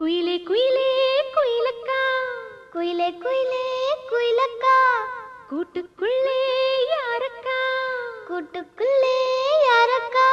குயிலே குயிலே குயிலக்கா குயிலே குயிலே குயிலக்கா கூட்டுக்குள்ளே யாரக்கா கூட்டுக்குள்ளே யாரக்கா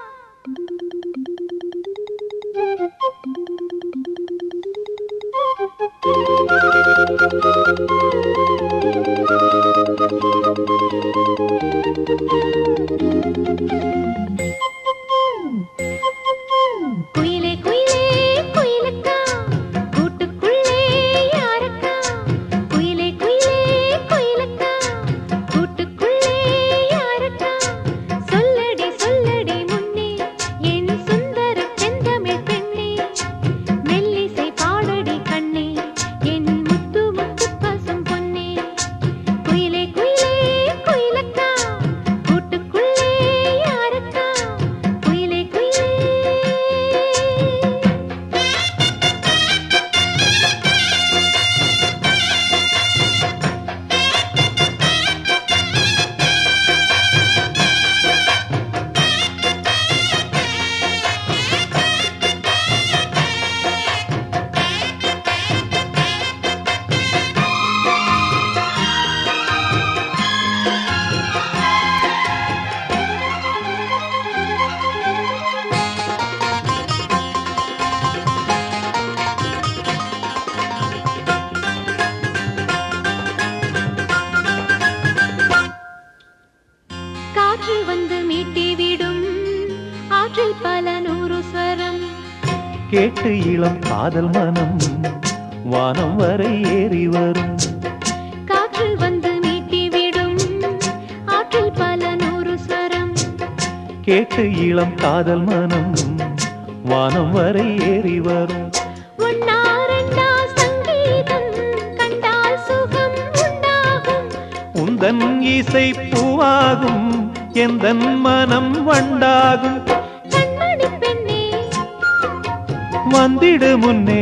குயிலே குயிலே குயிலக்கா கூட்டுக்குள்ளே யாரக்கா குயிலே குயிலே குயிலக்கா கூட்டுக்குள்ளே யாரக்கா சொல்லடி சொல்லடி முன்னே என் சுந்தர செந்தமிழ் பெண்ணே மெல்லிசை பாடடி கண்ணே என் முத்து முத்து பசும் பொன்னே குயிலே குயிலே குயிலக்கா கூட்டுக்குள்ளே யாரக்கா குயிலே குயிலே காற்று வந்து மீட்டி விடும் ஆற்றில் பல நூறு ஸ்வரம் கேட்டு இளம் காதல் மனம் வானம் வரை ஏறி வரும் காற்று வந்து மீட்டி விடும் ஆற்றில் பல நூறு ஸ்வரம் கேட்டு இளம் காதல் மனம் வானம் வரை ஏறி வரும் ஒன்னா ரெண்டா சங்கீதம் கண்டால் சுகம் உண்டாகும் உந்தன் இசை பூவாகும் எந்தன் மனம் வண்டாகும் கண்மணி பெண்ணே வந்திடு முன்னே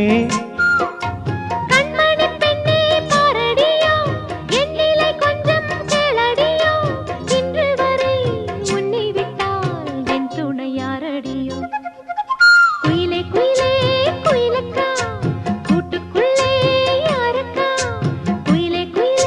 கண்மணி பெண்ணே பாரடியோ என் நிலை கொஞ்சம் கேளடியோ இன்று வரை உன்னை விட்டால் என் துணை யாரடியோ குயிலே குயிலே குயிலக்கா கூட்டுக்குள்ளே யாரக்கா குயிலே குயிலே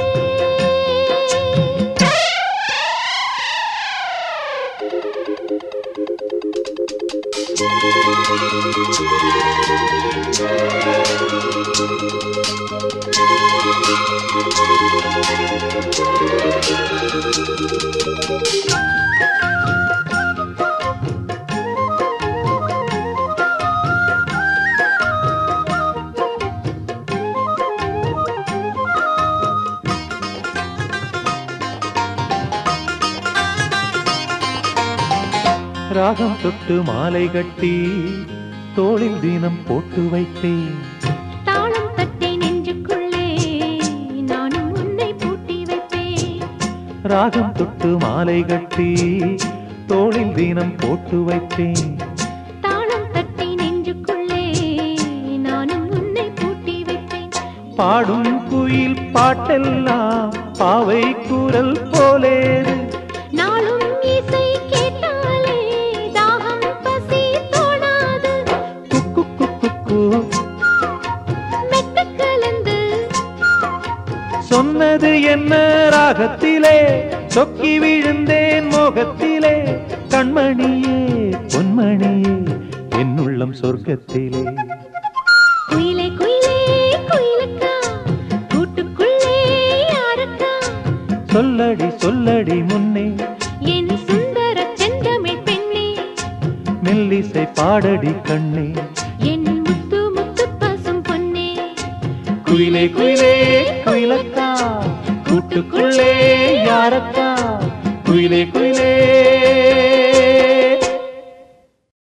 ராகம் தொட்டு மாலை கட்டி தோளில் தினம் போட்டு வைத்தேன் தாளம் தட்டை நெஞ்சுக்குள்ளே நானும் உன்னை பூட்டி வைப்பேன் ராகம் தொட்டு மாலை கட்டி தோளில் தினம் போட்டு வைத்தேன் தாளம் தட்டை நெஞ்சுக்குள்ளே நானும் உன்னை பூட்டி வைப்பேன் பாடும் குயில் பாட்டெல்லாம் பாவை குரல் போலேது நாளும் இசை கேட்டாலே தாகம் பசி தோணாது குக்கு குக்கு கு. மெட்டு கலந்து சொன்னது என்ன ராகத்திலே சொக்கி விழுந்தேன் மோகத்திலே கண்மணியே பொன்மணியே என்னுள்ளம் சொர்க்கத்திலே குயிலே குயிலே குயிலக்கா கூட்டுக்குள்ளே யாரக்கா சொல்லடி சொல்லடி முன்னே என் சுந்தர செந்தமிழ் பெண்ணே மெல்லிசை பாடடி கண்ணே என் முத்து முத்து பசும் பொன்னே குயிலே குயிலே குயிலக்கா கூட்டுக்குள்ளே யாரக்கா குயிலே குயிலே